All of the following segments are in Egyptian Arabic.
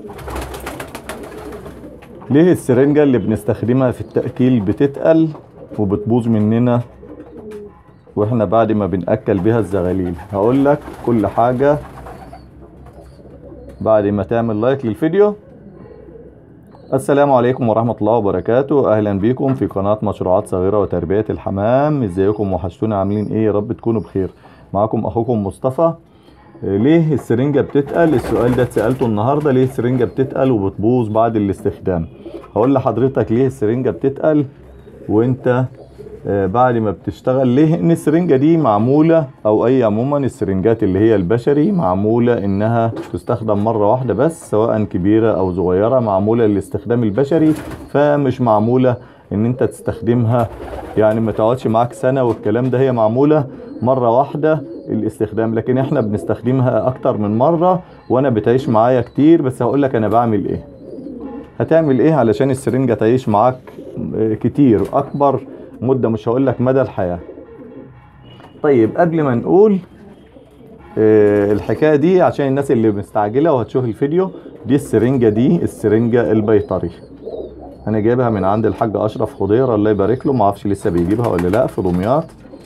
ليه السرنجة اللي بنستخدمها في التأكيل بتتقل وبتبوظ مننا واحنا بعد ما بنأكل بيها الزغاليل هقول لك كل حاجة بعد ما تعمل لايك للفيديو السلام عليكم ورحمة الله وبركاته اهلا بيكم في قناة مشروعات صغيرة وتربية الحمام ازيكم وحشتونا عاملين ايه يا رب تكونوا بخير معاكم اخوكم مصطفى ليه السرنجة بتتقل السؤال ده اتسألته النهاردة ليه السرنجة بتتقل وبتبوظ بعد الاستخدام هقول لحضرتك ليه السرنجة بتتقل وانت آه، بعد ما بتشتغل ليه ان السرنجة دي معمولة او اي عموما السرنجات اللي هي البشري معمولة انها تستخدم مرة واحدة بس سواء كبيرة او صغيرة معمولة للاستخدام البشري فمش معمولة ان انت تستخدمها يعني ما تقعدش معاك سنة والكلام ده هي معمولة مرة واحدة الاستخدام لكن احنا بنستخدمها اكتر من مرة وانا بتعيش معايا كتير بس هقول لك انا بعمل ايه هتعمل ايه علشان السرنجة تعيش معاك آه، كتير اكبر مدة مش هقول لك مدى الحياة طيب قبل ما نقول آه، الحكاية دي عشان الناس اللي مستعجلة وهتشوف الفيديو دي السرنجة دي السرنجة البيطري انا جايبها من عند الحاج اشرف خضير الله يبارك له ما اعرفش لسه بيجيبها ولا لا في دمياط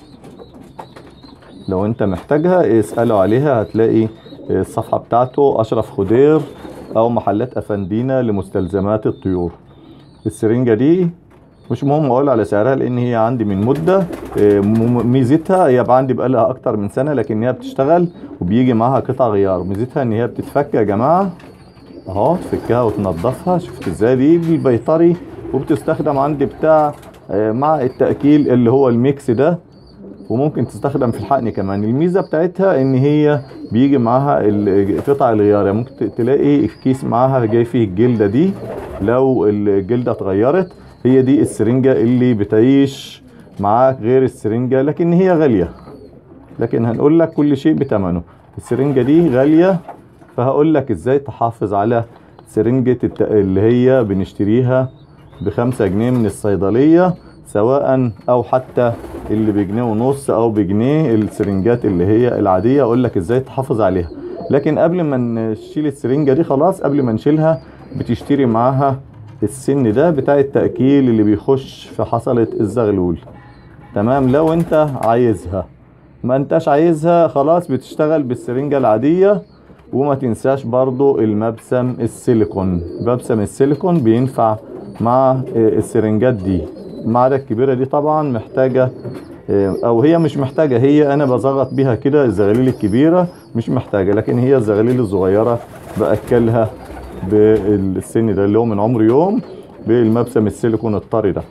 لو انت محتاجها اسأله عليها هتلاقي الصفحة بتاعته اشرف خضير او محلات افندينا لمستلزمات الطيور السرنجة دي مش مهم اقول على سعرها لان هي عندي من مدة إيه، م- ميزتها هي بقى عندي بقالها اكتر من سنة لكن هي بتشتغل وبيجي معاها قطع غيار ميزتها ان هي بتتفك يا جماعة اهو تفكها وتنضفها شفت ازاي دي البيطري وبتستخدم عندي بتاع آه، مع التأكيل اللي هو الميكس ده وممكن تستخدم في الحقن كمان الميزة بتاعتها ان هي بيجي معاها ال- قطع الغيار يعني ممكن ت- تلاقي الكيس معاها جاي فيه الجلدة دي لو الجلدة اتغيرت هي دي السرنجة اللي بتعيش معاك غير السرنجة لكن هي غالية لكن هنقول لك كل شيء بتمنه السرنجة دي غالية فهقول لك ازاي تحافظ على سرنجة الت- اللي هي بنشتريها بخمسة جنيه من الصيدلية سواء او حتى اللي بجنيه ونص او بجنيه السرنجات اللي هي العادية اقول لك ازاي تحافظ عليها لكن قبل ما نشيل السرنجة دي خلاص قبل ما نشيلها بتشتري معاها السن ده بتاع التأكيل اللي بيخش في حصلة الزغلول تمام لو انت عايزها ما انتش عايزها خلاص بتشتغل بالسرنجة العادية وما تنساش برضو المبسم السيليكون مبسم السيليكون بينفع مع آه، السرنجات دي المعدة الكبيرة دي طبعا محتاجة آه، او هي مش محتاجة هي انا بزغط بيها كده الزغاليل الكبيرة مش محتاجة لكن هي الزغاليل الصغيرة باكلها بالسن ده اللي هو من عمر يوم بالمبسم السيليكون الطري ده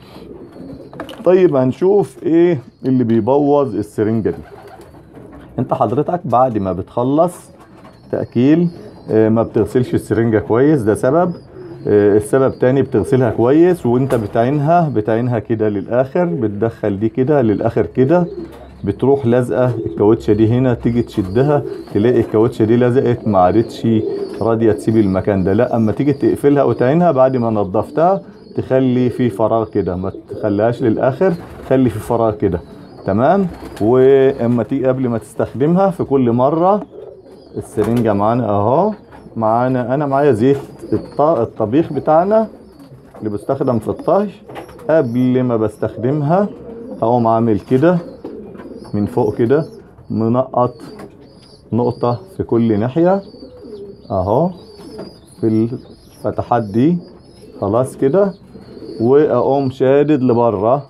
طيب هنشوف ايه اللي بيبوظ السرنجة دي انت حضرتك بعد ما بتخلص تأكيل آه، ما بتغسلش السرنجة كويس ده سبب آه، السبب تاني بتغسلها كويس وانت بتعينها بتعينها كده للآخر بتدخل دي كده للآخر كده بتروح لازقة الكاوتشة دي هنا تيجي تشدها تلاقي الكاوتشة دي لزقت ما عادتش راضية تسيب المكان ده لا اما تيجي تقفلها وتعينها بعد ما نضفتها تخلي في فراغ كده ما تخليهاش للآخر خلي في فراغ كده تمام واما تيجي قبل ما تستخدمها في كل مرة السرنجة معانا اهو معانا انا معايا زيت الط- الطبيخ بتاعنا اللي بستخدم في الطهي قبل ما بستخدمها اقوم عامل كده من فوق كده منقط نقطة في كل ناحية اهو في الفتحات دي خلاص كده واقوم شادد لبره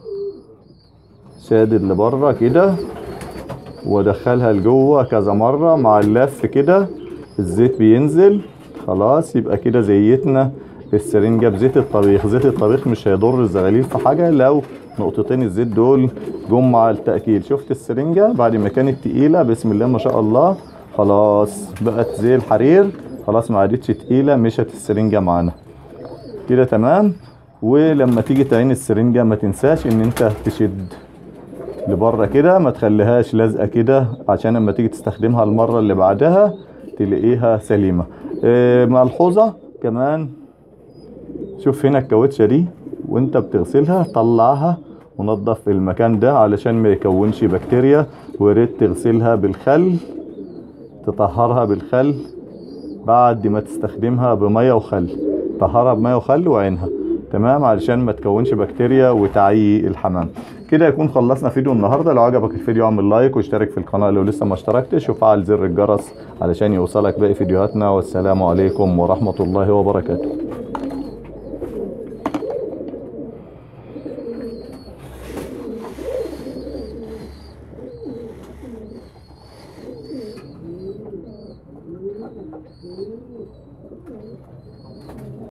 شادد لبره كده وادخلها لجوه كذا مره مع اللف كده الزيت بينزل خلاص يبقى كده زيتنا السرنجه بزيت الطبيخ زيت الطبيخ مش هيضر الزغاليل في حاجه لو نقطتين الزيت دول جم مع التاكيل شفت السرنجه بعد ما كانت تقيله بسم الله ما شاء الله خلاص بقت زي الحرير خلاص ما عادتش تقيله مشت السرنجه معانا كده تمام ولما تيجي تعين السرنجه ما تنساش ان انت تشد لبره كده ما تخليهاش لازقه كده عشان لما تيجي تستخدمها المره اللي بعدها تلاقيها سليمه آه، ملحوظه كمان شوف هنا الكاوتشه دي وانت بتغسلها طلعها ونظف المكان ده علشان ما يكونش بكتيريا وريت تغسلها بالخل تطهرها بالخل بعد ما تستخدمها بميه وخل طهرها بميه وخل وعينها تمام علشان ما تكونش بكتيريا وتعيي الحمام كده يكون خلصنا فيديو النهارده لو عجبك الفيديو اعمل لايك واشترك في القناه لو لسه ما اشتركتش وفعل زر الجرس علشان يوصلك باقي فيديوهاتنا والسلام عليكم ورحمه الله وبركاته